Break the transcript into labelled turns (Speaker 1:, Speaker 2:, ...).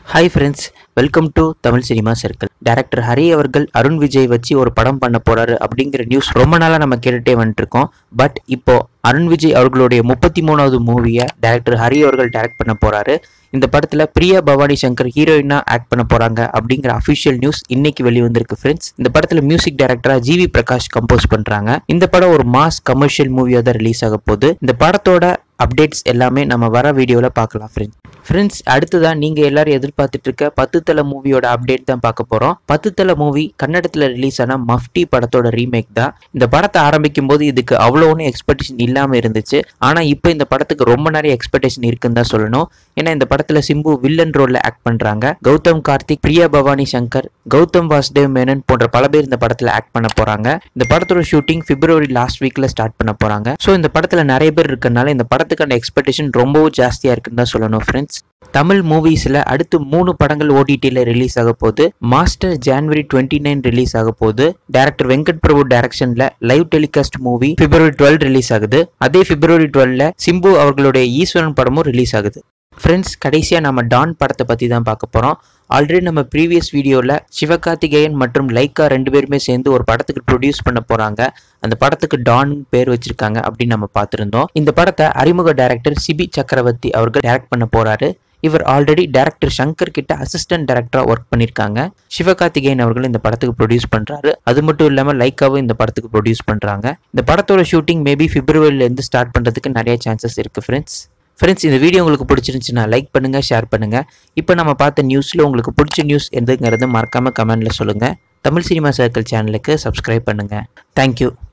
Speaker 1: hi friends welcome to Tamil cinema circle director Hari அவர்கள் அருண் விஜய் வச்சு ஒரு படம் பண்ண போறாரு அப்படிங்கிற நியூஸ் ரொம்ப நாளாக நம்ம கேட்டுட்டே வந்துட்டு இருக்கோம் பட் இப்போ அருண் விஜய் அவர்களுடைய முப்பத்தி மூணாவது மூவியை டேரக்டர் ஹரி அவர்கள் டைரக்ட் பண்ண போறாரு இந்த படத்துல பிரியா பவானி சங்கர் ஹீரோயினா ஆக்ட் பண்ண போறாங்க அப்படிங்கிற அஃபிஷியல் நியூஸ் இன்னைக்கு வெளிவந்திருக்கு ஃப்ரெண்ட்ஸ் இந்த படத்துல மியூசிக் டைரக்டரா ஜிவி பிரகாஷ் கம்போஸ் பண்றாங்க இந்த படம் ஒரு மாஸ் கமர்ஷியல் மூவியா தான் ரிலீஸ் ஆக போகுது இந்த படத்தோட அப்டேட்ஸ் எல்லாமே நம்ம வர வீடியோவில் பார்க்கலாம் ஃப்ரெண்ட்ஸ் ஃப்ரெண்ட்ஸ் அடுத்ததான் நீங்கள் எல்லாரும் எதிர்பார்த்துட்டு இருக்க பத்து தலை மூவியோட அப்டேட் தான் பார்க்க போகிறோம் பத்து தலை மூவி கன்னடத்தில் ரிலீஸ் ஆன மஃப்டி படத்தோட ரீமேக் தான் இந்த படத்தை ஆரம்பிக்கும் போது இதுக்கு அவ்வளோ ஒன்றும் எக்ஸ்பெக்டேஷன் இல்லாமல் இருந்துச்சு ஆனால் இப்போ இந்த படத்துக்கு ரொம்ப நிறைய எக்ஸ்பெக்டேஷன் இருக்குன்னு தான் சொல்லணும் ஏன்னா இந்த படத்தில் சிம்பு வில்லன் ரோலில் ஆக்ட் பண்ணுறாங்க கௌதம் கார்த்திக் பிரியா பவானி சங்கர் கௌதம் வாசுதேவ் மேனன் போன்ற பல பேர் இந்த படத்தில் ஆக்ட் பண்ண போகிறாங்க இந்த படத்தோட ஷூட்டிங் பிப்ரவரி லாஸ்ட் வீக்கில் ஸ்டார்ட் பண்ண போகிறாங்க ஸோ இந்த படத்தில் நிறைய பேர் இருக்கறனால இந்த படத்துக்கான எக்ஸ்பெக்டேஷன் ரொம்பவும் ஜாஸ்தியாக இருக்குன்னு தான் சொல்லணும் ஃப்ரெண்ட்ஸ் தமிழ் மூவிஸில் அடுத்து மூணு படங்கள் ஓடிடியில் ரிலீஸ் ஆக போகுது Master January twenty nine release ஆக போகுது டேரக்டர் வெங்கட் பிரபு டைரக்ஷனில் live telecast movie February twelve release ஆகுது அதே பிப்ரவரி டுவெல்ல சிம்பு அவர்களுடைய ஈஸ்வரன் படமும் ரிலீஸ் ஆகுது ஃப்ரெண்ட்ஸ் கடைசியாக நம்ம டான் படத்தை பற்றி தான் பார்க்க போகிறோம் ஆல்ரெடி நம்ம ப்ரீவியஸ் வீடியோவில் சிவகார்த்திகேயன் மற்றும் லைக்கா ரெண்டு பேருமே சேர்ந்து ஒரு படத்துக்கு ப்ரொடியூஸ் பண்ண போகிறாங்க அந்த படத்துக்கு டான் பேர் வச்சிருக்காங்க அப்படின்னு நம்ம பார்த்துருந்தோம் இந்த படத்தை அறிமுக டைரக்டர் சிபி சக்கரவர்த்தி அவர்கள் டைரக்ட் பண்ண போகிறாரு இவர் ஆல்ரெடி டேரக்டர் சங்கர் கிட்ட அசிஸ்டன்ட் டைரக்டரா ஒர்க் பண்ணியிருக்காங்க சிவகார்த்திகேயன் அவர்கள் இந்த படத்துக்கு ப்ரொடியூஸ் பண்றாரு அது மட்டும் இல்லாம லைக்காவும் இந்த படத்துக்கு ப்ரொடியூஸ் பண்றாங்க இந்த படத்தோட ஷூட்டிங் மேபி பிப்ரவரில இருந்து ஸ்டார்ட் பண்றதுக்கு நிறைய சான்சஸ் இருக்கு ஃப்ரெண்ட்ஸ் ஃப்ரெண்ட்ஸ் இந்த வீடியோ உங்களுக்கு பிடிச்சிருந்துச்சுன்னா லைக் பண்ணுங்க ஷேர் பண்ணுங்க இப்போ நம்ம பார்த்த நியூஸ்ல உங்களுக்கு பிடிச்ச நியூஸ் எதுங்கிறது மறக்காம கமெண்ட்ல சொல்லுங்க தமிழ் சினிமா சர்க்கிள் சேனலுக்கு சப்ஸ்கிரைப் பண்ணுங்க தேங்க்யூ